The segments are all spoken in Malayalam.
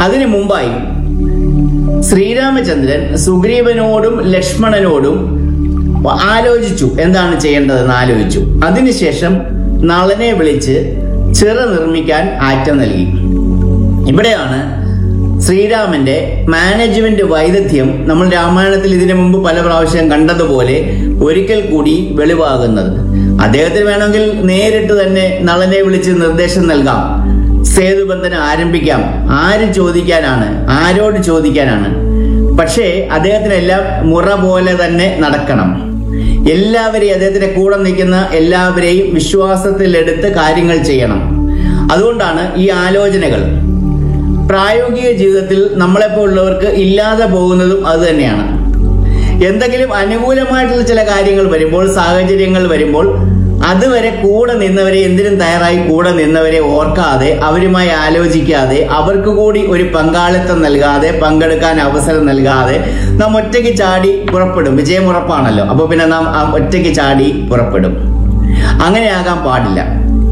അതിനു മുമ്പായി ശ്രീരാമചന്ദ്രൻ സുഗ്രീവനോടും ലക്ഷ്മണനോടും ആലോചിച്ചു എന്താണ് ചെയ്യേണ്ടതെന്ന് ആലോചിച്ചു അതിനുശേഷം നളനെ വിളിച്ച് ചിറ നിർമ്മിക്കാൻ ആറ്റ നൽകി ഇവിടെയാണ് ശ്രീരാമന്റെ മാനേജ്മെന്റ് വൈദഗ്ധ്യം നമ്മൾ രാമായണത്തിൽ ഇതിനു മുമ്പ് പല പ്രാവശ്യം കണ്ടതുപോലെ ഒരിക്കൽ കൂടി വെളിവാകുന്നത് അദ്ദേഹത്തിന് വേണമെങ്കിൽ നേരിട്ട് തന്നെ നളനെ വിളിച്ച് നിർദ്ദേശം നൽകാം സേതുബന്ധനം ആരംഭിക്കാം ആര് ചോദിക്കാനാണ് ആരോട് ചോദിക്കാനാണ് പക്ഷേ അദ്ദേഹത്തിനെല്ലാം മുറ പോലെ തന്നെ നടക്കണം എല്ലാവരെയും അദ്ദേഹത്തിന്റെ കൂടെ നിൽക്കുന്ന എല്ലാവരെയും വിശ്വാസത്തിലെടുത്ത് കാര്യങ്ങൾ ചെയ്യണം അതുകൊണ്ടാണ് ഈ ആലോചനകൾ പ്രായോഗിക ജീവിതത്തിൽ നമ്മളെപ്പോലുള്ളവർക്ക് ഇല്ലാതെ പോകുന്നതും അത് തന്നെയാണ് എന്തെങ്കിലും അനുകൂലമായിട്ടുള്ള ചില കാര്യങ്ങൾ വരുമ്പോൾ സാഹചര്യങ്ങൾ വരുമ്പോൾ അതുവരെ കൂടെ നിന്നവരെ എന്തിനും തയ്യാറായി കൂടെ നിന്നവരെ ഓർക്കാതെ അവരുമായി ആലോചിക്കാതെ അവർക്ക് കൂടി ഒരു പങ്കാളിത്തം നൽകാതെ പങ്കെടുക്കാൻ അവസരം നൽകാതെ നാം ഒറ്റയ്ക്ക് ചാടി പുറപ്പെടും വിജയം ഉറപ്പാണല്ലോ അപ്പൊ പിന്നെ നാം ആ ഒറ്റയ്ക്ക് ചാടി പുറപ്പെടും അങ്ങനെയാകാൻ പാടില്ല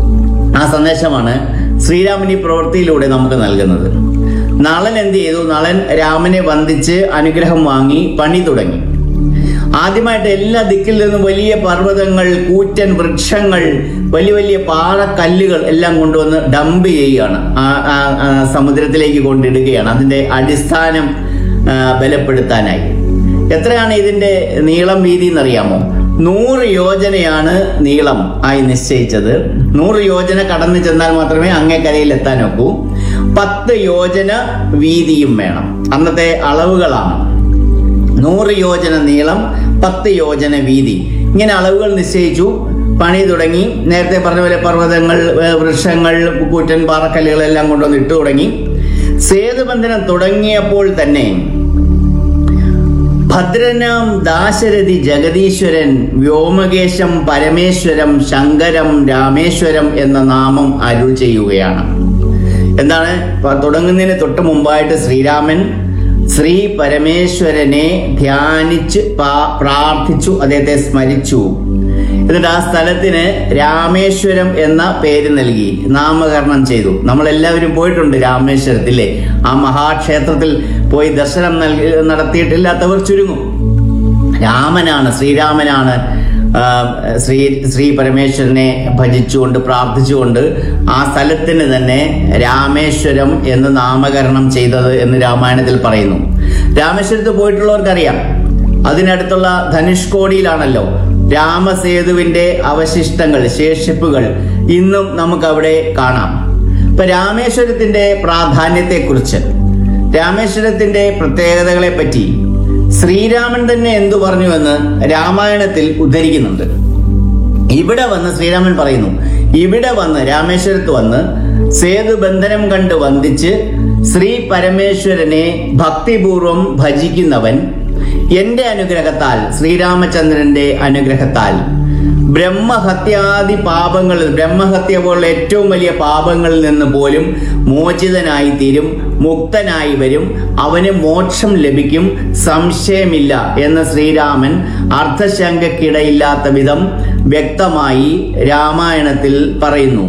ആ സന്ദേശമാണ് ശ്രീരാമൻ ഈ പ്രവൃത്തിയിലൂടെ നമുക്ക് നൽകുന്നത് നളൻ എന്ത് ചെയ്തു നളൻ രാമനെ വന്ദിച്ച് അനുഗ്രഹം വാങ്ങി പണി തുടങ്ങി ആദ്യമായിട്ട് എല്ലാ ദിക്കിൽ നിന്നും വലിയ പർവ്വതങ്ങൾ കൂറ്റൻ വൃക്ഷങ്ങൾ വലിയ വലിയ പാറക്കല്ലുകൾ എല്ലാം കൊണ്ടുവന്ന് ഡംപ് ചെയ്യുകയാണ് ആ- ആ- ആ സമുദ്രത്തിലേക്ക് കൊണ്ടിടുകയാണ് അതിന്റെ അടിസ്ഥാനം ആ, ബലപ്പെടുത്താനായി എത്രയാണ് ഇതിന്റെ നീളം വീതി എന്നറിയാമോ നൂറ് യോജനയാണ് നീളം ആയി നിശ്ചയിച്ചത് നൂറ് യോജന കടന്നു ചെന്നാൽ മാത്രമേ അങ്ങേക്കരയിൽ എത്താനൊക്കൂ പത്ത് യോജന വീതിയും വേണം അന്നത്തെ അളവുകളാണ് നൂറ് യോജന നീളം പത്ത് യോജന വീതി ഇങ്ങനെ അളവുകൾ നിശ്ചയിച്ചു പണി തുടങ്ങി നേരത്തെ പറഞ്ഞ പോലെ പർവ്വതങ്ങൾ ഏ, വൃക്ഷങ്ങൾ കൂറ്റൻ പാറക്കല്ലുകളെല്ലാം കൊണ്ടുവന്ന് ഇട്ടു തുടങ്ങി സേതുബന്ധനം തുടങ്ങിയപ്പോൾ തന്നെ ഭദ്രനാം ദാശരഥി ജഗദീശ്വരൻ വ്യോമകേശം പരമേശ്വരം ശങ്കരം രാമേശ്വരം എന്ന നാമം അരുൾ ചെയ്യുകയാണ് എന്താണ് പ- തുടങ്ങുന്നതിന് തൊട്ട് മുമ്പായിട്ട് ശ്രീരാമൻ ശ്രീ പരമേശ്വരനെ ധ്യാനിച്ച് പാ- പ്രാർത്ഥിച്ചു അദ്ദേഹത്തെ സ്മരിച്ചു എന്നിട്ട് ആ സ്ഥലത്തിന് രാമേശ്വരം എന്ന പേര് നൽകി നാമകരണം ചെയ്തു നമ്മൾ എല്ലാവരും പോയിട്ടുണ്ട് രാമേശ്വരത്തില്ലേ ആ മഹാക്ഷേത്രത്തിൽ പോയി ദർശനം നൽകി നടത്തിയിട്ടില്ലാത്തവർ ചുരുങ്ങും രാമനാണ് ശ്രീരാമനാണ് ആ, ശ്രീ ശ്രീ പരമേശ്വരനെ ഭജിച്ചുകൊണ്ട് പ്രാർത്ഥിച്ചുകൊണ്ട് ആ സ്ഥലത്തിന് തന്നെ രാമേശ്വരം എന്ന് നാമകരണം ചെയ്തത് എന്ന് രാമായണത്തിൽ പറയുന്നു രാമേശ്വരത്ത് പോയിട്ടുള്ളവർക്കറിയാം അതിനടുത്തുള്ള ധനുഷ്കോടിയിലാണല്ലോ രാമസേതുവിന്റെ അവശിഷ്ടങ്ങൾ ശേഷിപ്പുകൾ ഇന്നും നമുക്കവിടെ കാണാം ഇപ്പൊ രാമേശ്വരത്തിന്റെ പ്രാധാന്യത്തെക്കുറിച്ച് രാമേശ്വരത്തിന്റെ പ്രത്യേകതകളെ പറ്റി ശ്രീരാമൻ തന്നെ എന്തു പറഞ്ഞുവെന്ന് രാമായണത്തിൽ ഉദ്ധരിക്കുന്നുണ്ട് ഇവിടെ വന്ന് ശ്രീരാമൻ പറയുന്നു ഇവിടെ വന്ന് രാമേശ്വരത്ത് വന്ന് സേതുബന്ധനം കണ്ട് വന്ദിച്ച് ശ്രീ പരമേശ്വരനെ ഭക്തിപൂർവം ഭജിക്കുന്നവൻ എന്റെ അനുഗ്രഹത്താൽ ശ്രീരാമചന്ദ്രന്റെ അനുഗ്രഹത്താൽ ബ്രഹ്മഹത്യാദി പാപങ്ങളിൽ ബ്രഹ്മഹത്യ പോലുള്ള ഏറ്റവും വലിയ പാപങ്ങളിൽ നിന്ന് പോലും മോചിതനായി തീരും മുക്തനായി വരും അവന് മോക്ഷം ലഭിക്കും സംശയമില്ല എന്ന് ശ്രീരാമൻ അർത്ഥശങ്കക്കിടയില്ലാത്ത വിധം വ്യക്തമായി രാമായണത്തിൽ പറയുന്നു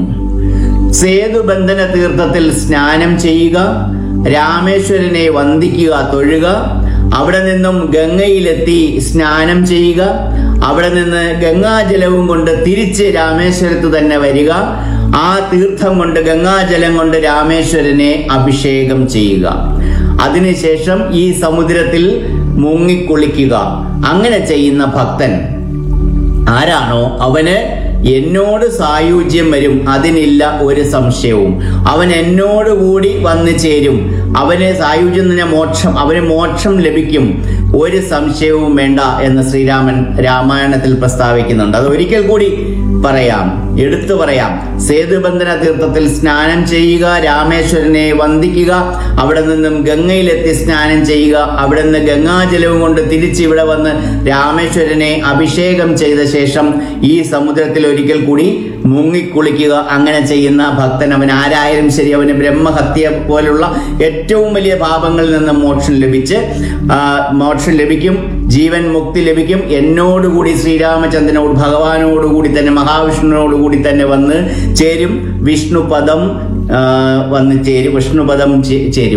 സേതുബന്ധന തീർത്ഥത്തിൽ സ്നാനം ചെയ്യുക രാമേശ്വരനെ വന്ദിക്കുക തൊഴുക അവിടെ നിന്നും ഗംഗയിലെത്തി സ്നാനം ചെയ്യുക അവിടെ നിന്ന് ഗംഗാജലവും കൊണ്ട് തിരിച്ച് രാമേശ്വരത്ത് തന്നെ വരിക ആ തീർത്ഥം കൊണ്ട് ഗംഗാജലം കൊണ്ട് രാമേശ്വരനെ അഭിഷേകം ചെയ്യുക അതിനുശേഷം ഈ സമുദ്രത്തിൽ മുങ്ങിക്കുളിക്കുക അങ്ങനെ ചെയ്യുന്ന ഭക്തൻ ആരാണോ അവന് എന്നോട് സായുജ്യം വരും അതിനില്ല ഒരു സംശയവും അവൻ എന്നോട് കൂടി വന്നു ചേരും അവന് സായുജ്യം തന്നെ മോക്ഷം അവന് മോക്ഷം ലഭിക്കും ഒരു സംശയവും വേണ്ട എന്ന് ശ്രീരാമൻ രാമായണത്തിൽ പ്രസ്താവിക്കുന്നുണ്ട് അത് ഒരിക്കൽ കൂടി പറയാം എടുത്തു പറയാം സേതുബന്ധന തീർത്ഥത്തിൽ സ്നാനം ചെയ്യുക രാമേശ്വരനെ വന്ദിക്കുക അവിടെ നിന്നും ഗംഗയിലെത്തി സ്നാനം ചെയ്യുക അവിടെ നിന്ന് ഗംഗാജലവും കൊണ്ട് തിരിച്ച് ഇവിടെ വന്ന് രാമേശ്വരനെ അഭിഷേകം ചെയ്ത ശേഷം ഈ സമുദ്രത്തിൽ ഒരിക്കൽ കൂടി മുങ്ങിക്കുളിക്കുക അങ്ങനെ ചെയ്യുന്ന ഭക്തൻ അവൻ ആരായാലും ശരി അവന് ബ്രഹ്മഹത്യ പോലുള്ള ഏറ്റവും വലിയ പാപങ്ങളിൽ നിന്ന് മോക്ഷം ലഭിച്ച് ആ, മോക്ഷം ലഭിക്കും ജീവൻ മുക്തി ലഭിക്കും എന്നോടുകൂടി ശ്രീരാമചന്ദ്രനോട് ഭഗവാനോടുകൂടി തന്നെ മഹാവിഷ്ണുവിനോടുകൂടി തന്നെ വന്ന് ചേരും വിഷ്ണുപദം ആ, വന്ന് ചേരും വിഷ്ണുപദം ചേ- ചേരും